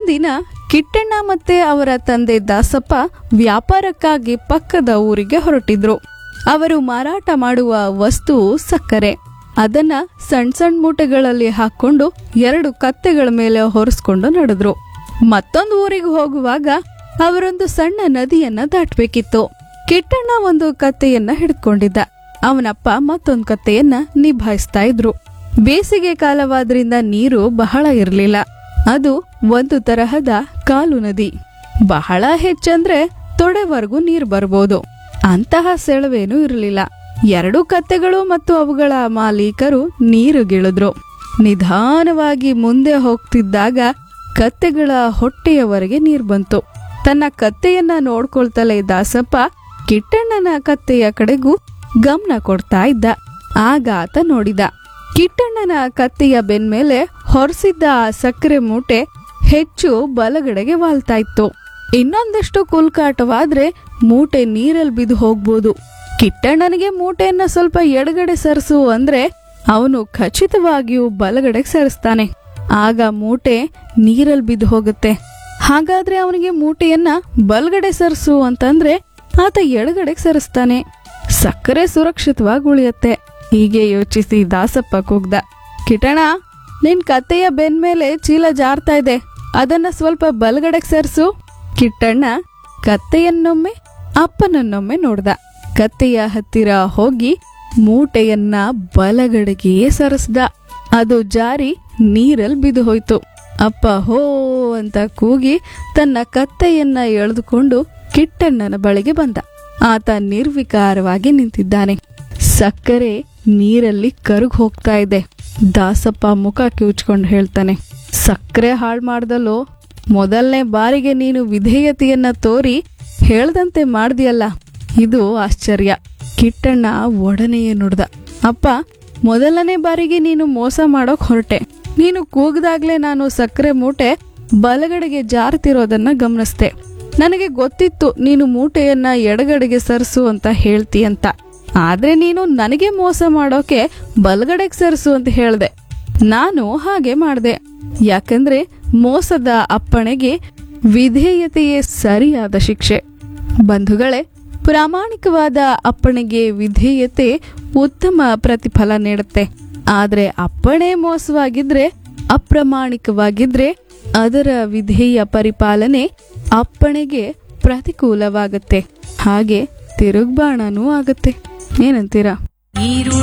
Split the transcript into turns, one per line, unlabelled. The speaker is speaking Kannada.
ಒಂದಿನ ಕಿಟ್ಟಣ್ಣ ಮತ್ತೆ ಅವರ ತಂದೆ ದಾಸಪ್ಪ ವ್ಯಾಪಾರಕ್ಕಾಗಿ ಪಕ್ಕದ ಊರಿಗೆ ಹೊರಟಿದ್ರು ಅವರು ಮಾರಾಟ ಮಾಡುವ ವಸ್ತು ಸಕ್ಕರೆ ಅದನ್ನ ಸಣ್ಣ ಸಣ್ಣ ಮೂಟೆಗಳಲ್ಲಿ ಹಾಕೊಂಡು ಎರಡು ಕತ್ತೆಗಳ ಮೇಲೆ ಹೊರಿಸ್ಕೊಂಡು ನಡೆದ್ರು ಮತ್ತೊಂದು ಊರಿಗೆ ಹೋಗುವಾಗ ಅವರೊಂದು ಸಣ್ಣ ನದಿಯನ್ನ ದಾಟ್ಬೇಕಿತ್ತು ಕಿಟ್ಟಣ್ಣ ಒಂದು ಕತ್ತೆಯನ್ನ ಹಿಡ್ಕೊಂಡಿದ್ದ ಅವನಪ್ಪ ಮತ್ತೊಂದು ಕತ್ತೆಯನ್ನ ನಿಭಾಯಿಸ್ತಾ ಇದ್ರು ಬೇಸಿಗೆ ಕಾಲವಾದ್ರಿಂದ ನೀರು ಬಹಳ ಇರಲಿಲ್ಲ ಅದು ಒಂದು ತರಹದ ಕಾಲು ನದಿ ಬಹಳ ಹೆಚ್ಚಂದ್ರೆ ತೊಡೆವರೆಗೂ ನೀರು ಬರ್ಬೋದು ಅಂತಹ ಸೆಳವೇನೂ ಇರಲಿಲ್ಲ ಎರಡು ಕತ್ತೆಗಳು ಮತ್ತು ಅವುಗಳ ಮಾಲೀಕರು ನೀರುಗಿಳಿದ್ರು ನಿಧಾನವಾಗಿ ಮುಂದೆ ಹೋಗ್ತಿದ್ದಾಗ ಕತ್ತೆಗಳ ಹೊಟ್ಟೆಯವರೆಗೆ ನೀರು ಬಂತು ತನ್ನ ಕತ್ತೆಯನ್ನ ನೋಡ್ಕೊಳ್ತಲೇ ದಾಸಪ್ಪ ಕಿಟ್ಟಣ್ಣನ ಕತ್ತೆಯ ಕಡೆಗೂ ಗಮನ ಕೊಡ್ತಾ ಇದ್ದ ಆಗ ಆತ ನೋಡಿದ ಕಿಟ್ಟಣ್ಣನ ಕತ್ತೆಯ ಬೆನ್ಮೇಲೆ ಹೊರಸಿದ್ದ ಆ ಸಕ್ಕರೆ ಮೂಟೆ ಹೆಚ್ಚು ಬಲಗಡೆಗೆ ವಾಲ್ತಾ ಇತ್ತು ಇನ್ನೊಂದಷ್ಟು ಕುಲ್ಕಾಟವಾದ್ರೆ ಮೂಟೆ ನೀರಲ್ಲಿ ಬಿದ್ದು ಹೋಗ್ಬೋದು ಕಿಟ್ಟಣ್ಣನಿಗೆ ಮೂಟೆಯನ್ನ ಸ್ವಲ್ಪ ಎಡಗಡೆ ಸರಿಸು ಅಂದ್ರೆ ಅವನು ಖಚಿತವಾಗಿಯೂ ಬಲಗಡೆಗೆ ಸರಿಸ್ತಾನೆ ಆಗ ಮೂಟೆ ನೀರಲ್ಲಿ ಬಿದ್ದು ಹೋಗುತ್ತೆ ಹಾಗಾದ್ರೆ ಅವನಿಗೆ ಮೂಟೆಯನ್ನ ಬಲಗಡೆ ಸರಿಸು ಅಂತಂದ್ರೆ ಆತ ಎಡಗಡೆಗೆ ಸರಿಸ್ತಾನೆ ಸಕ್ಕರೆ ಸುರಕ್ಷಿತವಾಗಿ ಉಳಿಯತ್ತೆ ಹೀಗೆ ಯೋಚಿಸಿ ದಾಸಪ್ಪ ಕೂಗ್ದ ಕಿಟಣ ನಿನ್ ಕತ್ತೆಯ ಬೆನ್ಮೇಲೆ ಚೀಲ ಜಾರ್ತಾ ಇದೆ ಅದನ್ನ ಸ್ವಲ್ಪ ಬಲಗಡೆಗೆ ಸರಿಸು ಕಿಟ್ಟಣ್ಣ ಕತ್ತೆಯನ್ನೊಮ್ಮೆ ಅಪ್ಪನನ್ನೊಮ್ಮೆ ನೋಡ್ದ ಕತ್ತೆಯ ಹತ್ತಿರ ಹೋಗಿ ಮೂಟೆಯನ್ನ ಬಲಗಡೆಗೆಯೇ ಸರಿಸ್ದ ಅದು ಜಾರಿ ನೀರಲ್ಲಿ ಬಿದ್ದು ಹೋಯ್ತು ಅಪ್ಪ ಹೋ ಅಂತ ಕೂಗಿ ತನ್ನ ಕತ್ತೆಯನ್ನ ಎಳೆದುಕೊಂಡು ಕಿಟ್ಟಣ್ಣನ ಬಳಿಗೆ ಬಂದ ಆತ ನಿರ್ವಿಕಾರವಾಗಿ ನಿಂತಿದ್ದಾನೆ ಸಕ್ಕರೆ ನೀರಲ್ಲಿ ಕರುಗ್ ಹೋಗ್ತಾ ಇದೆ ದಾಸಪ್ಪ ಮುಖ ಕಿವುಚ್ಕೊಂಡು ಹೇಳ್ತಾನೆ ಸಕ್ಕರೆ ಹಾಳು ಮಾಡ್ದಲ್ಲೋ ಮೊದಲನೇ ಬಾರಿಗೆ ನೀನು ವಿಧೇಯತೆಯನ್ನ ತೋರಿ ಹೇಳ್ದಂತೆ ಮಾಡ್ದಿಯಲ್ಲ ಇದು ಆಶ್ಚರ್ಯ ಕಿಟ್ಟಣ್ಣ ಒಡನೆಯೇ ನುಡ್ದ ಅಪ್ಪ ಮೊದಲನೇ ಬಾರಿಗೆ ನೀನು ಮೋಸ ಮಾಡೋಕ್ ಹೊರಟೆ ನೀನು ಕೂಗ್ದಾಗ್ಲೇ ನಾನು ಸಕ್ಕರೆ ಮೂಟೆ ಬಲಗಡೆಗೆ ಜಾರ್ತಿರೋದನ್ನ ಗಮನಿಸ್ದೆ ನನಗೆ ಗೊತ್ತಿತ್ತು ನೀನು ಮೂಟೆಯನ್ನ ಎಡಗಡೆಗೆ ಸರಿಸು ಅಂತ ಹೇಳ್ತಿ ಅಂತ ಆದ್ರೆ ನೀನು ನನಗೆ ಮೋಸ ಮಾಡೋಕೆ ಬಲಗಡೆಗೆ ಸರಿಸು ಅಂತ ಹೇಳ್ದೆ ನಾನು ಹಾಗೆ ಮಾಡ್ದೆ ಯಾಕಂದ್ರೆ ಮೋಸದ ಅಪ್ಪಣೆಗೆ ವಿಧೇಯತೆಯೇ ಸರಿಯಾದ ಶಿಕ್ಷೆ ಬಂಧುಗಳೇ ಪ್ರಾಮಾಣಿಕವಾದ ಅಪ್ಪಣೆಗೆ ವಿಧೇಯತೆ ಉತ್ತಮ ಪ್ರತಿಫಲ ನೀಡುತ್ತೆ ಆದ್ರೆ ಅಪ್ಪಣೆ ಮೋಸವಾಗಿದ್ರೆ ಅಪ್ರಾಮಾಣಿಕವಾಗಿದ್ರೆ ಅದರ ವಿಧೇಯ ಪರಿಪಾಲನೆ ಅಪ್ಪಣೆಗೆ ಪ್ರತಿಕೂಲವಾಗುತ್ತೆ ಹಾಗೆ ತಿರುಗ್ಬಾಣನೂ ಆಗುತ್ತೆ ಏನಂತೀರಾ